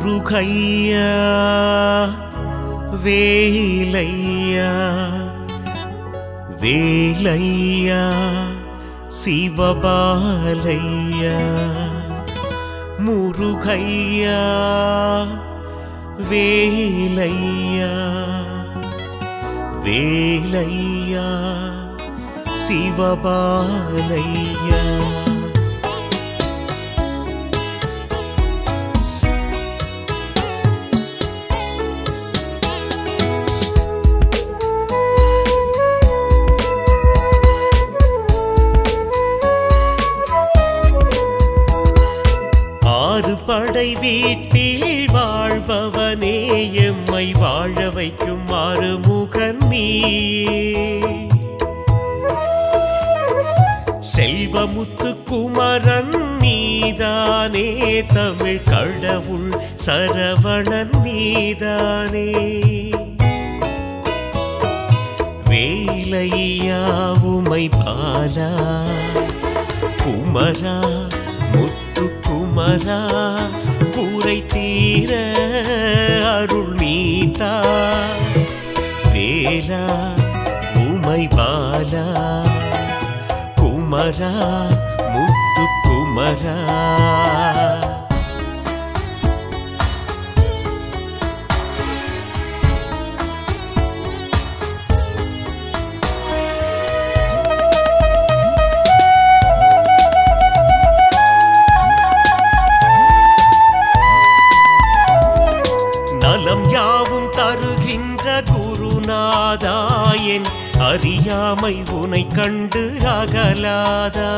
முருகையா வேலையா வேலையா சிவபாலையா முருகையா வேலையா வேலையா சிவபாலையா ஆறு படை வீட்டில் வாழ்பவனே எம்மை வாழ வைக்கும் ஆறுமுகன் நீயே செல்வமுத்து குமரன் நீதானே தமிழ் கடவுள் சரவணன் நீதானே வேலையா உமை பாலா குமரா முத்து குமரா கூரை தீர அருள் நீதா வேலா உமை பாலா குமரா முத்து குமரா நலம் யாவும் தருகின்ற குருநாதாயன் அறியாமை உனை கண்டு அகலாதா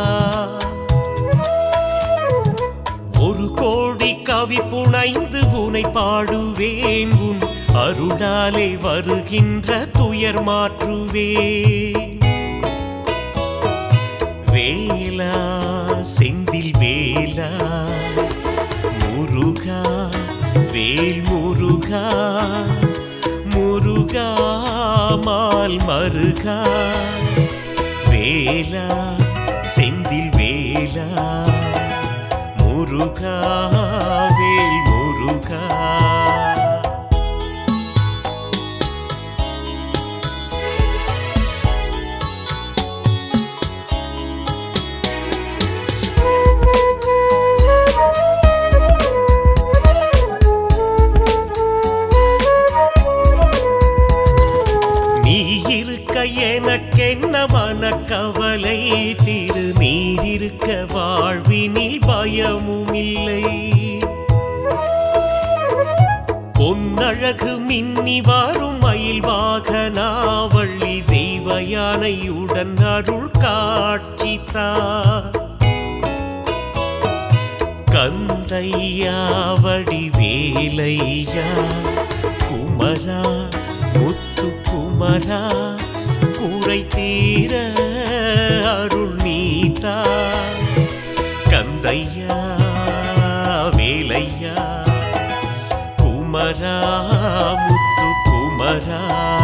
ஒரு கோடி கவி புனைந்து உனை பாடுவேன் உன் அருளாலே வருகின்ற துயர் மாற்றுவேன் வேலா செந்தில் வேலா முருகா வேல் முருகா முருகா மால் மருகா வேலா செந்தில் வேலா முருகா வேல் முருகா நீ இருக்க எனக்கென்ன மனக்கவலை திரு நீர் இருக்க வாழ்வினில் பயமும் இல்லை பொன்னழகு மின்னி வரும் மயில் வாகனாவள்ளி தெய்வ யானையுடன் அருள் காட்சி தா கந்தையா வடிவேலையா குமரா முத்து குமரா கூரை தீர அருள் நீதா கந்தையா வேலையா குமரா முத்து குமரா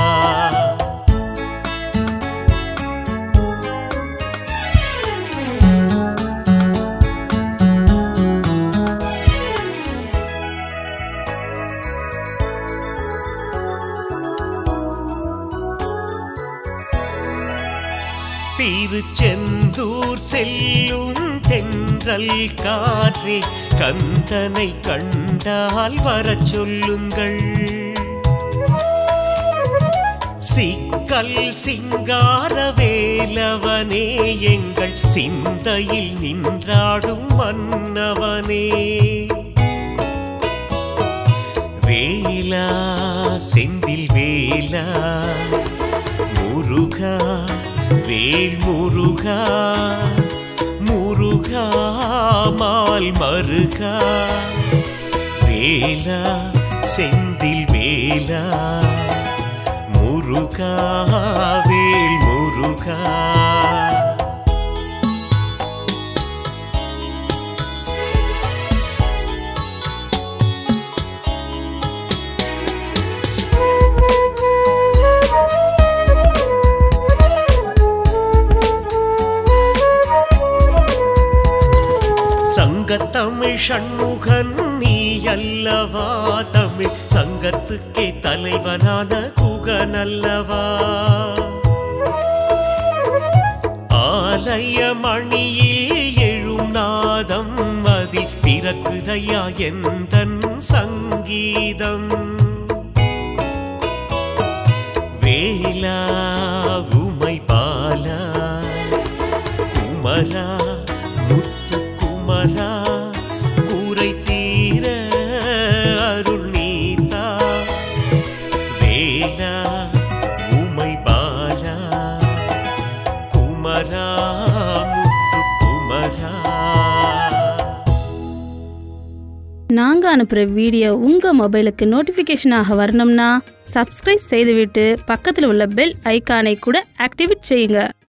திருச்செந்தூர் செல்லும் தென்றல் காற்றே கந்தனை கண்டால் வரச் சொல்லுங்கள் சிக்கல் சிங்கார வேலவனே எங்கள் சிந்தையில் நின்றாடும் மன்னவனே வேலா செந்தில் வேலா முருகா வேல் முருகா முருகா மால் மருகா வேலா செந்தில் வேலா முருகா வேல் முருகா சங்கத்தமிழ் சண்முகன் நீ அல்லவா தமிழ் சங்கத்துக்கே தலைவனான குகனல்லவா ஆலய மணியில் எழும் நாதம் அதில் பிறக்குதையா எந்தன் சங்கீதம் வேலா உமை பாலா குமரா முத்து குமரா கூரை தீர அருள் நீதா வேலா உமை பாலா குமரா முத்து குமரா நாங்கள் அனுப்புகிற வீடியோ உங்கள் மொபைலுக்கு நோட்டிஃபிகேஷனாக வரணும்னா சப்ஸ்கிரைப் செய்துவிட்டு பக்கத்தில் உள்ள பெல் ஐகானை கூட ஆக்டிவேட் செய்யுங்க